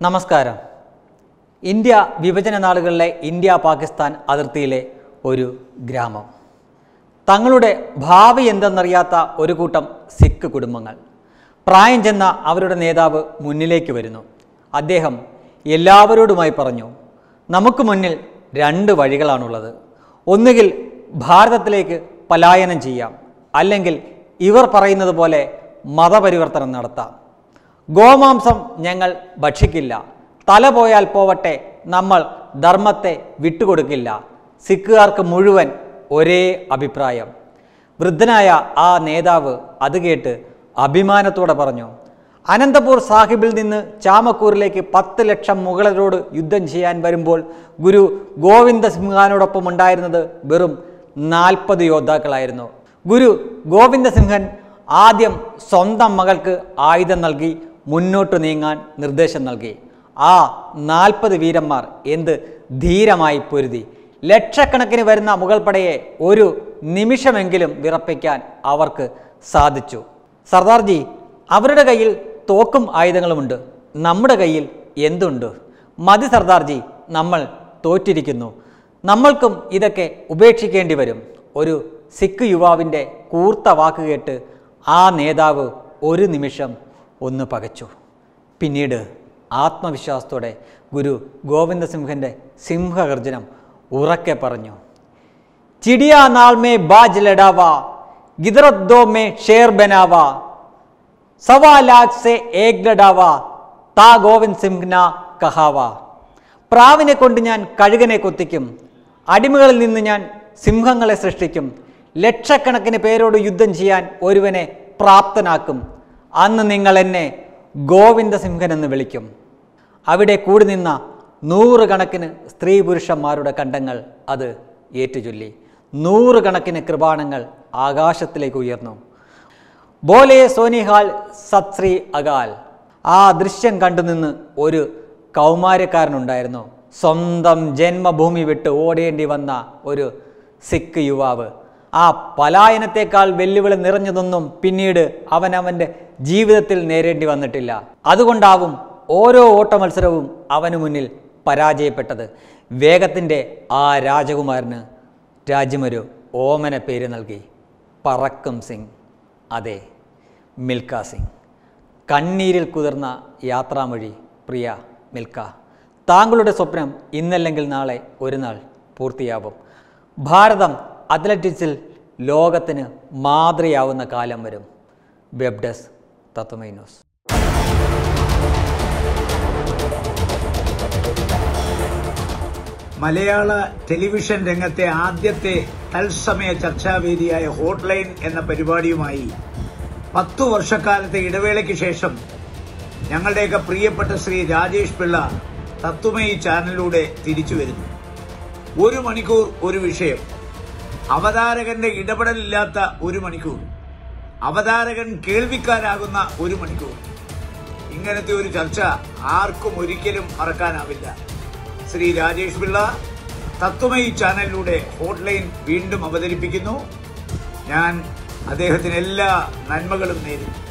നമസ്കാരം ഇന്ത്യ വിഭജന നാളുകളിലെ ഇന്ത്യ പാകിസ്ഥാൻ അതിർത്തിയിലെ ഒരു ഗ്രാമം തങ്ങളുടെ ഭാവി എന്തെന്നറിയാത്ത ഒരു കൂട്ടം സിഖ് കുടുംബങ്ങൾ പ്രായം ചെന്ന അവരുടെ നേതാവ് മുന്നിലേക്ക് വരുന്നു അദ്ദേഹം എല്ലാവരോടുമായി പറഞ്ഞു നമുക്ക് മുന്നിൽ രണ്ട് വഴികളാണുള്ളത് ഒന്നുകിൽ ഭാരതത്തിലേക്ക് പലായനം ചെയ്യാം അല്ലെങ്കിൽ ഇവർ പറയുന്നത് പോലെ മതപരിവർത്തനം നടത്താം ഗോമാംസം ഞങ്ങൾ ഭക്ഷിക്കില്ല തല പോയാൽ പോവട്ടെ നമ്മൾ ധർമ്മത്തെ വിട്ടുകൊടുക്കില്ല സിഖുകാർക്ക് മുഴുവൻ ഒരേ അഭിപ്രായം വൃദ്ധനായ ആ നേതാവ് അത് കേട്ട് അഭിമാനത്തോടെ പറഞ്ഞു അനന്തപൂർ സാഹിബിൽ നിന്ന് ചാമക്കൂറിലേക്ക് പത്ത് ലക്ഷം മുഗളരോട് യുദ്ധം ചെയ്യാൻ വരുമ്പോൾ ഗുരു ഗോവിന്ദ സിംഹാനോടൊപ്പം ഉണ്ടായിരുന്നത് വെറും നാൽപ്പത് യോദ്ധാക്കളായിരുന്നു ഗുരു ഗോവിന്ദസിംഹൻ ആദ്യം സ്വന്തം മകൾക്ക് ആയുധം നൽകി മുന്നോട്ട് നീങ്ങാൻ നിർദ്ദേശം നൽകി ആ നാൽപ്പത് വീരന്മാർ എന്ത് ധീരമായി പൊരുതി ലക്ഷക്കണക്കിന് വരുന്ന മുഗൾ പടയെ ഒരു നിമിഷമെങ്കിലും വിറപ്പിക്കാൻ അവർക്ക് സാധിച്ചു സർദാർജി അവരുടെ കയ്യിൽ തോക്കും ആയുധങ്ങളുമുണ്ട് നമ്മുടെ കയ്യിൽ എന്തുണ്ട് മതി സർദാർജി നമ്മൾ തോറ്റിരിക്കുന്നു നമ്മൾക്കും ഇതൊക്കെ ഉപേക്ഷിക്കേണ്ടി വരും ഒരു സിഖ് യുവാവിൻ്റെ കൂർത്ത വാക്ക് കേട്ട് ആ നേതാവ് ഒരു നിമിഷം ഒന്ന് പകച്ചു പിന്നീട് ആത്മവിശ്വാസത്തോടെ ഗുരു ഗോവിന്ദസിംഹൻ്റെ സിംഹഗർജനം ഉറക്കെ പറഞ്ഞു ചിടിയ നാൾ മേ ബാജ് ലഡാവ ഗിദറത് ദോ മേ ഷേർ ബനാവ സവാ ലാഖ് സെ ഏക് ലഡാവ താ ഗോവിന്ദ് സിംഹ്ന കഹാവ പ്രാവിനെ കൊണ്ട് ഞാൻ കഴുകനെ കൊത്തിക്കും അടിമകളിൽ നിന്ന് ഞാൻ സിംഹങ്ങളെ സൃഷ്ടിക്കും ലക്ഷക്കണക്കിന് പേരോട് യുദ്ധം ചെയ്യാൻ ഒരുവനെ പ്രാപ്തനാക്കും അന്ന് നിങ്ങൾ എന്നെ ഗോവിന്ദസിംഹൻ എന്ന് വിളിക്കും അവിടെ കൂടി നിന്ന നൂറുകണക്കിന് സ്ത്രീ പുരുഷന്മാരുടെ കണ്ടങ്ങൾ അത് ഏറ്റുചൊല്ലി നൂറുകണക്കിന് കൃപാണങ്ങൾ ആകാശത്തിലേക്ക് ഉയർന്നു ബോലെ സോനിഹാൽ സത്ശ്രീ അകാൽ ആ ദൃശ്യം കണ്ടുനിന്ന് ഒരു കൗമാരക്കാരനുണ്ടായിരുന്നു സ്വന്തം ജന്മഭൂമി വിട്ട് ഓടേണ്ടി വന്ന ഒരു സിഖ് യുവാവ് ആ പലായനത്തെക്കാൾ വെല്ലുവിളി നിറഞ്ഞതൊന്നും പിന്നീട് അവൻ അവൻ്റെ ജീവിതത്തിൽ നേരേണ്ടി വന്നിട്ടില്ല അതുകൊണ്ടാവും ഓരോ ഓട്ട മത്സരവും അവന് മുന്നിൽ പരാജയപ്പെട്ടത് വേഗത്തിൻ്റെ ആ രാജകുമാരന് രാജ്യമൊരു ഓമന പേര് നൽകി പറക്കും സിംഗ് അതെ മിൽക്ക സിംഗ് കണ്ണീരിൽ കുതിർന്ന യാത്രാമൊഴി പ്രിയ മിൽക്ക താങ്കളുടെ സ്വപ്നം ഇന്നല്ലെങ്കിൽ നാളെ ഒരു നാൾ പൂർത്തിയാവും ഭാരതം അത്ലറ്റിക്സിൽ ലോകത്തിന് മാതൃയാവുന്ന കാലം വരും വെബ് ഡെസ്ക് തത്വമൈ ന്യൂസ് മലയാള ടെലിവിഷൻ രംഗത്തെ ആദ്യത്തെ തത്സമയ ചർച്ചാവേദിയായ ഹോട്ട്ലൈൻ എന്ന പരിപാടിയുമായി പത്തു വർഷക്കാലത്തെ ഇടവേളയ്ക്ക് ശേഷം ഞങ്ങളുടെയൊക്കെ പ്രിയപ്പെട്ട ശ്രീ രാജേഷ് പിള്ള തത്വമയി ചാനലിലൂടെ തിരിച്ചു വരുന്നു ഒരു മണിക്കൂർ ഒരു വിഷയം അവതാരകന്റെ ഇടപെടലില്ലാത്ത ഒരു മണിക്കൂർ അവതാരകൻ കേൾവിക്കാരാകുന്ന ഒരു മണിക്കൂർ ഇങ്ങനത്തെ ഒരു ചർച്ച ആർക്കും ഒരിക്കലും മറക്കാനാവില്ല ശ്രീ രാജേഷ് പിള്ള തത്വമയി ചാനലിലൂടെ ഹോട്ട്ലൈൻ വീണ്ടും അവതരിപ്പിക്കുന്നു ഞാൻ അദ്ദേഹത്തിന് എല്ലാ നന്മകളും നേരുന്നു